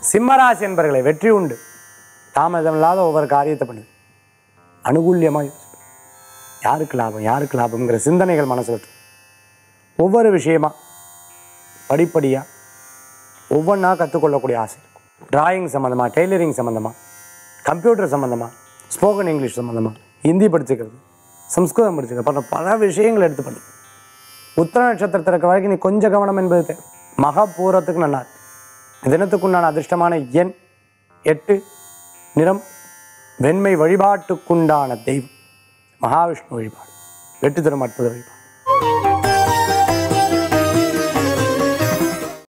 சிம்மராசி என்பர்களை வெற்றி உண்டு தாமதம் இல்லாத ஒவ்வொரு காரியத்தை பண்ணுது அனுகூல்யமாக யாருக்கு லாபம் யாருக்கு லாபம்ங்கிற சிந்தனைகள் மனசுல தோணும். ஒவ்வொரு விஷயமா படிப்படியாக ஒவ்வொன்றா கற்றுக்கொள்ளக்கூடிய ஆசை இருக்கும் டிராயிங் சம்மந்தமாக டெய்லரிங் சம்மந்தமாக கம்ப்யூட்டர் சம்மந்தமாக ஸ்போக்கன் இங்கிலீஷ் சம்மந்தமாக ஹிந்தி படிச்சுக்கிறது சம்ஸ்கிருதம் படிச்சுக்கிறது போன்ற பல விஷயங்கள் எடுத்து பண்ணு உத்தர நட்சத்திரத்தில் இருக்க வரைக்கும் நீ கொஞ்சம் கவனம் என்பது தேவை மகா பூரத்துக்கு நல்லா இருக்கு தினத்துக்குண்டான அதிர்ஷ்டமான எண் எட்டு நிறம் வெண்மை வழிபாட்டுக்குண்டான தெய்வம் மகாவிஷ்ணு வழிபாடு வெற்றி தரும் அற்புத வழிபாடு